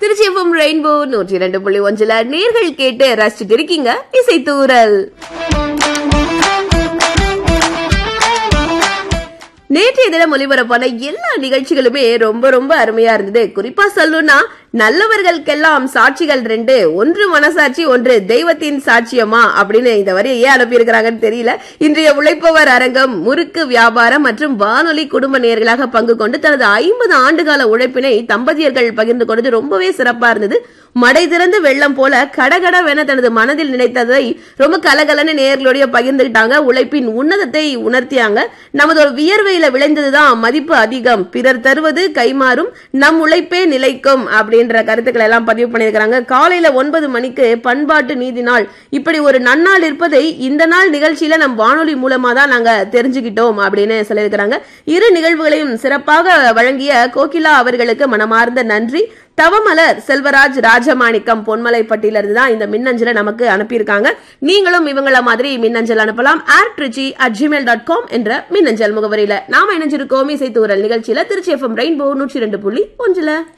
Trichy FM rainbow நூற்றி இரண்டு புள்ளி ஒன்றுல நேர்கள் கேட்டு ரசிச்சுட்டு இருக்கீங்க இசைத்தூரல் நேற்றைய தினம் ஒலிபரப்பான எல்லா நிகழ்ச்சிகளுமே ரொம்ப ரொம்ப அருமையா இருந்தது குறிப்பா சொல்லணும்னா நல்லவர்களுக்கெல்லாம் சாட்சிகள் ரெண்டு ஒன்று மனசாட்சி ஒன்று தெய்வத்தின் சாட்சியமா அப்படின்னு இந்த வரையை ஏன் அனுப்பியிருக்கிறாங்கன்னு தெரியல இன்றைய உழைப்பவர் அரங்கம் முறுக்கு வியாபாரம் மற்றும் வானொலி குடும்ப நேர்களாக பங்கு கொண்டு தனது ஐம்பது ஆண்டுகால உழைப்பினை தம்பதியர்கள் பகிர்ந்து கொண்டது ரொம்பவே சிறப்பா இருந்தது மடை திறந்து வெள்ளம் போல கடகடவென தனது மனதில் நினைத்ததை ரொம்ப கலகலன்னு நேர்களுடைய பகிர்ந்துகிட்டாங்க உழைப்பின் உன்னதத்தை உணர்த்தியாங்க நமது ஒரு வியர்வையில விளைந்ததுதான் மதிப்பு அதிகம் பிறர் தருவது கைமாறும் நம் உழைப்பே நிலைக்கும் அப்படின்ற கருத்துக்களை எல்லாம் பதிவு பண்ணியிருக்கிறாங்க காலையில ஒன்பது மணிக்கு பண்பாட்டு நீதி நாள் இப்படி ஒரு நன்னாள் இருப்பதை இந்த நாள் நிகழ்ச்சியில நம் வானொலி மூலமா தான் நாங்க தெரிஞ்சுக்கிட்டோம் அப்படின்னு சொல்லியிருக்கிறாங்க இரு நிகழ்வுகளையும் சிறப்பாக வழங்கிய கோகிலா அவர்களுக்கு மனமார்ந்த நன்றி தவமலர் செல்வராஜ் ராஜமாணிக்கம் பொன்மலைப்பட்டியில இருந்து தான் இந்த மின்னஞ்சலை நமக்கு அனுப்பியிருக்காங்க நீங்களும் இவங்கள மாதிரி மின்னஞ்சல் அனுப்பலாம் R Trichy at gmail dot com என்ற மின்னஞ்சல் முகவரியில நாம இணைஞ்சிருக்கோம் இசைத்தூரல் நிகழ்ச்சியில திருச்சி எஃப்எம் ரெயின்போ நூற்றி ரெண்டு புள்ளி ஒன்றுல